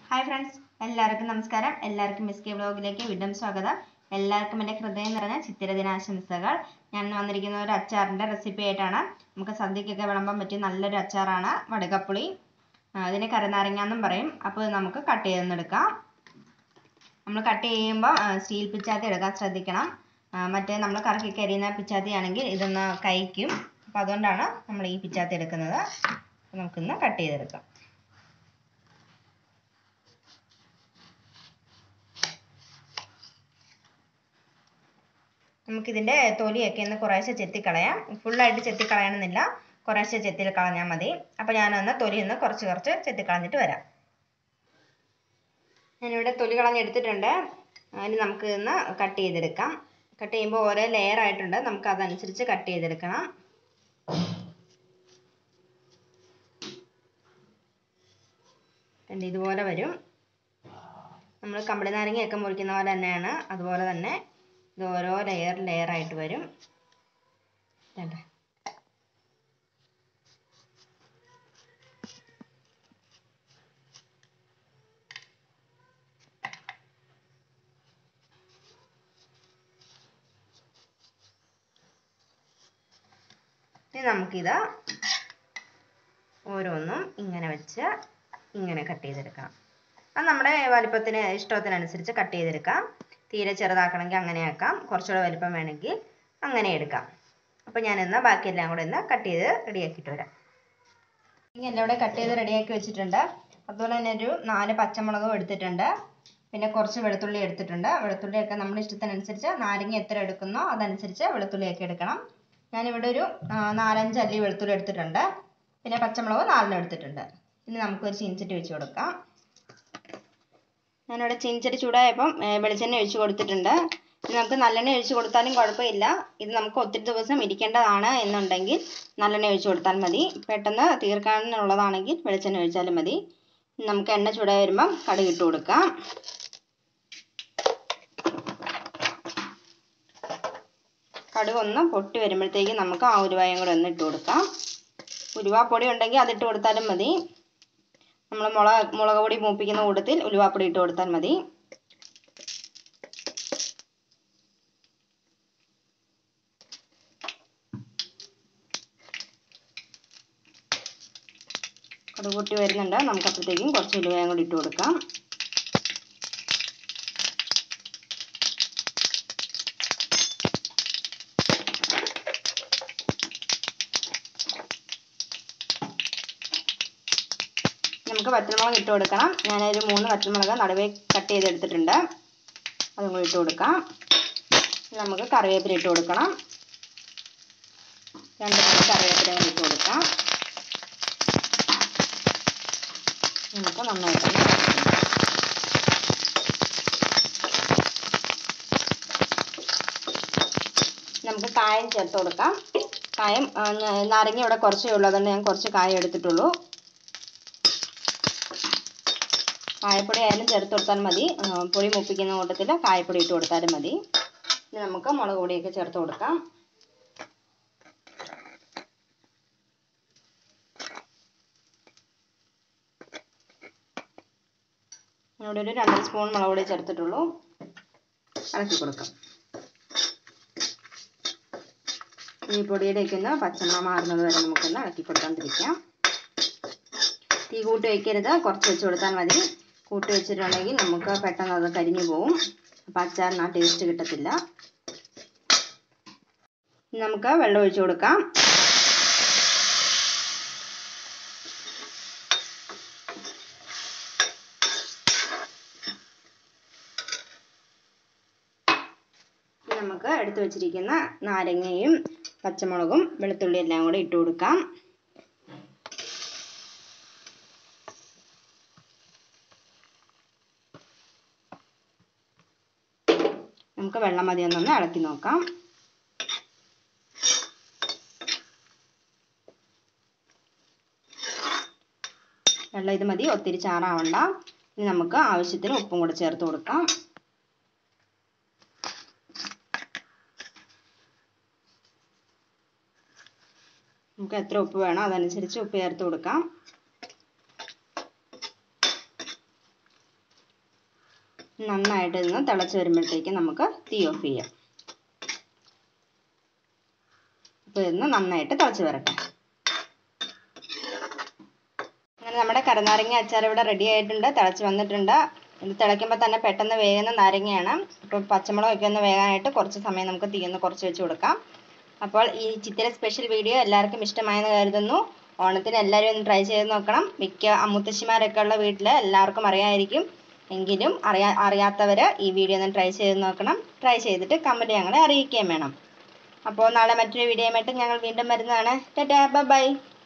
hi friends എല്ലാവർക്കും നമസ്കാരം എല്ലാവർക്കും മിസ് കെ വ്ലോഗിലേക്ക് വീണ്ടും സ്വാഗതം എല്ലാവർക്കും എൻ്റെ ഹൃദയം നിറഞ്ഞ ചിത്തിര ദിനാശംസകൾ ഞാൻ ഇന്ന് വന്നിരിക്കുന്ന ഒരു അച്ചാറിൻ്റെ റെസിപ്പി ആയിട്ടാണ് നമുക്ക് സദ്യക്കൊക്കെ വിളമ്പാൻ പറ്റിയ നല്ലൊരു അച്ചാറാണ് വടുകപ്പുളി ആ, അതിന് കരനാരങ്ങ എന്നും പറയും അപ്പോൾ ഇത് നമുക്ക് കട്ട് ചെയ്തെടുക്കാം നമ്മൾ കട്ട് ചെയ്യുമ്പോൾ സ്റ്റീൽ പിച്ചാത്തി എടുക്കാൻ ശ്രദ്ധിക്കണം ആ, മറ്റേ നമ്മൾ കറക്കിക്ക് അരിയുന്ന പിച്ചാത്തി ആണെങ്കിൽ ഇതൊന്ന് കഴിക്കും അപ്പോൾ അതുകൊണ്ടാണ് നമ്മൾ ഈ പിച്ചാത്തി എടുക്കുന്നത് അപ്പോൾ നമുക്കിന്ന് കട്ട് ചെയ്തെടുക്കാം നമുക്കിതിൻ്റെ തൊലിയൊക്കെ ഒന്ന് കുറേശ്ശെ ചെത്തിക്കളയാം ഫുള്ളായിട്ട് ചെത്തിക്കളയണമെന്നില്ല കുറേശ്ശെ ചെത്തി കളഞ്ഞാൽ മതി അപ്പോൾ ഞാനൊന്ന് തൊലി ഒന്ന് കുറച്ച് കുറച്ച് ചെത്തിക്കളഞ്ഞിട്ട് വരാം ഞാനിവിടെ തൊലി കളഞ്ഞെടുത്തിട്ടുണ്ട് അതിന് നമുക്ക് ഇന്ന് കട്ട് ചെയ്തെടുക്കാം കട്ട് ചെയ്യുമ്പോൾ ഓരോ ലെയർ ആയിട്ടുണ്ട് നമുക്ക് അതനുസരിച്ച് കട്ട് ചെയ്തെടുക്കണം കണ്ട് ഇതുപോലെ വരും നമ്മൾ കമ്പളി നാരങ്ങയൊക്കെ മുറിക്കുന്ന പോലെ തന്നെയാണ് അതുപോലെ തന്നെ ഇത് ഓരോ ലെയർ ലെയർ ആയിട്ട് വരും കണ്ടേ ഇനി നമുക്കിത് ഓരോന്നും ഇങ്ങനെ വെച്ച് ഇങ്ങനെ കട്ട് ചെയ്തെടുക്കണം അത് നമ്മുടെ വലിപ്പത്തിന് ഇഷ്ടത്തിനനുസരിച്ച് കട്ട് ചെയ്തെടുക്കാം തീരെ ചെറുതാക്കണമെങ്കിൽ അങ്ങനെ ആക്കാം കുറച്ചുകൂടെ വലിപ്പം വേണമെങ്കിൽ അങ്ങനെ എടുക്കാം അപ്പോൾ ഞാനിന്ന് ബാക്കിയെല്ലാം കൂടെ ഒന്ന് കട്ട് ചെയ്ത് റെഡിയാക്കിയിട്ട് വരാം ഇങ്ങനെ എല്ലാം കൂടെ കട്ട് ചെയ്ത് റെഡിയാക്കി വെച്ചിട്ടുണ്ട് അതുപോലെ തന്നെ ഒരു നാല് പച്ചമുളകും എടുത്തിട്ടുണ്ട് പിന്നെ കുറച്ച് വെളുത്തുള്ളി എടുത്തിട്ടുണ്ട് വെളുത്തുള്ളിയൊക്കെ നമ്മുടെ ഇഷ്ടത്തിനനുസരിച്ച് നാരങ്ങ എത്ര എടുക്കുന്നോ അതനുസരിച്ച് വെളുത്തുള്ളിയൊക്കെ എടുക്കണം ഞാനിവിടെ ഒരു ആ, നാലഞ്ച് അല്ലി വെളുത്തുള്ളി എടുത്തിട്ടുണ്ട് പിന്നെ പച്ചമുളക് നാലെണ്ണം എടുത്തിട്ടുണ്ട് ഇനി നമുക്കൊരു ചീനച്ചട്ടി വെച്ച് കൊടുക്കാം ഞാനിവിടെ ചീനച്ചട്ടി ചൂടായപ്പം ഏ, വെളിച്ചെണ്ണ ഒഴിച്ച് കൊടുത്തിട്ടുണ്ട് ഇത് നമുക്ക് നല്ലെണ്ണ ഒഴിച്ച് കൊടുത്താലും കുഴപ്പമില്ല ഇത് നമുക്ക് ഒത്തിരി ദിവസം ഇരിക്കേണ്ടതാണ് എന്നുണ്ടെങ്കിൽ നല്ലെണ്ണ ഒഴിച്ച് കൊടുത്താൽ മതി പെട്ടെന്ന് തീർക്കാനുള്ളതാണെങ്കിൽ വെളിച്ചെണ്ണ ഒഴിച്ചാലും മതി ഇനി നമുക്ക് എണ്ണ ചൂടായി വരുമ്പം കടുക് ഇട്ട് കൊടുക്കാം കടുക് ഒന്ന് പൊട്ടി വരുമ്പോഴത്തേക്കും നമുക്ക് ആ ഉരുവായും കൂടെ ഒന്ന് ഇട്ട് കൊടുക്കാം ഉലുവാപ്പൊടി ഉണ്ടെങ്കിൽ അതിട്ട് കൊടുത്താലും മതി നമ്മൾ മുളക് മുളക് പൊടി മൂപ്പിക്കുന്ന കൂട്ടത്തിൽ ഉലുവാപ്പൊടി ഇട്ട് കൊടുത്താൽ മതി കടുക് പൊട്ടി വരുന്നുണ്ട് നമുക്ക് അപ്പോഴത്തേക്കും കുറച്ച് ഉലുവയും കൂടി ഇട്ട് കൊടുക്കാം നമുക്ക് വറ്റൽമുളക് ഇട്ട് കൊടുക്കണം ഞാനൊരു മൂന്ന് വറ്റൽമുളക് നടുവേ കട്ട് ചെയ്തെടുത്തിട്ടുണ്ട് അതും കൂടി ഇട്ട് കൊടുക്കാം ഇനി നമുക്ക് കറിവേപ്പില ഇട്ട് കൊടുക്കണം രണ്ട് മൂന്ന് കറിവേപ്പില കൂടി ഇട്ട് കൊടുക്കാം നമുക്ക് നന്നായിട്ടൊന്ന് നമുക്ക് കായം ചേർത്ത് കൊടുക്കാം കായം ആ, ഞാ- നാരങ്ങ ഇവിടെ കുറച്ചേ ഉള്ളൂ അതുകൊണ്ട് ഞാൻ കുറച്ച് കായം എടുത്തിട്ടുള്ളൂ കായപ്പൊടി ആയാലും ചേർത്ത് കൊടുത്താൽ മതി ആ, പൊടി മുപ്പിക്കുന്ന കൂട്ടത്തിൽ കായപ്പൊടി ഇട്ട് കൊടുത്താലും മതി ഇനി നമുക്ക് മുളക് പൊടിയൊക്കെ ചേർത്ത് കൊടുക്കാം ഇവിടെ ഒരു രണ്ട് സ്പൂൺ മുളക് പൊടി ചേർത്തിട്ടുള്ളൂ ഇളക്കി കൊടുക്കാം ഈ പൊടിയുടെയൊക്കെ ഒന്ന് പച്ചമണം മാറുന്നത് വരെ നമുക്കൊന്ന് ഇളക്കി കൊടുക്കാണ്ടിരിക്കാം തീ കൂട്ടി വയ്ക്കരുത് കുറച്ച് വെച്ച് കൊടുത്താൽ മതി കൂട്ടി വെച്ചിട്ടുണ്ടെങ്കിൽ നമുക്ക് പെട്ടെന്ന് അത് കരിഞ്ഞു പോകും അപ്പം അച്ചാറിന് ആ ടേസ്റ്റ് കിട്ടത്തില്ല ഇനി നമുക്ക് വെള്ളം ഒഴിച്ചു കൊടുക്കാം ഇനി നമുക്ക് എടുത്തു വെച്ചിരിക്കുന്ന നാരങ്ങയും പച്ചമുളകും വെളുത്തുള്ളി എല്ലാം കൂടെ ഇട്ട് കൊടുക്കാം നമുക്ക് വെള്ളം മതി എന്നൊന്ന് ഇളക്കി നോക്കാം വെള്ളം ഇത് മതി ഒത്തിരി ചാറാവണ്ട ഇനി നമുക്ക് ആവശ്യത്തിന് ഉപ്പും കൂടെ ചേർത്ത് കൊടുക്കാം നമുക്ക് എത്ര ഉപ്പ് വേണോ അതനുസരിച്ച് ഉപ്പ് ചേർത്ത് കൊടുക്കാം നന്നായിട്ട് ഇന്ന് തിളച്ച് വരുമ്പോഴത്തേക്ക് നമുക്ക് തീ ഓഫ് ചെയ്യാം അപ്പോൾ ഇന്ന് നന്നായിട്ട് തിളച്ച് വരട്ടെ അങ്ങനെ നമ്മുടെ കരനാരങ്ങ അച്ചാർ ഇവിടെ റെഡി ആയിട്ടുണ്ട് തിളച്ച് വന്നിട്ടുണ്ട് ഇത് തിളയ്ക്കുമ്പോൾ തന്നെ പെട്ടെന്ന് വേകുന്ന നാരങ്ങയാണ് അപ്പോൾ പച്ചമുളകൊക്കെ ഒന്ന് വേകാനായിട്ട് കുറച്ച് സമയം നമുക്ക് തീ ഒന്ന് കുറച്ച് വെച്ച് കൊടുക്കാം അപ്പോൾ ഈ ചിത്തിര സ്പെഷ്യൽ വീഡിയോ എല്ലാവർക്കും ഇഷ്ടമായെന്ന് കരുതുന്നു ഓണത്തിന് എല്ലാവരും ഒന്ന് ട്രൈ ചെയ്ത് നോക്കണം മിക്ക അമ്മുത്തശ്ശിമാരൊക്കെ ഉള്ള വീട്ടിൽ എല്ലാവർക്കും അറിയാമായിരിക്കും എങ്കിലും അറിയാ അറിയാത്തവർ ഈ വീഡിയോ ഒന്ന് ട്രൈ ചെയ്ത് നോക്കണം ട്രൈ ചെയ്തിട്ട് കമൻറ്റ് ഞങ്ങളെ അറിയിക്കുകയും വേണം അപ്പോൾ നാളെ മറ്റൊരു വീഡിയോയുമായിട്ട് ഞങ്ങൾ വീണ്ടും വരുന്നതാണ് ടാറ്റാ ബൈ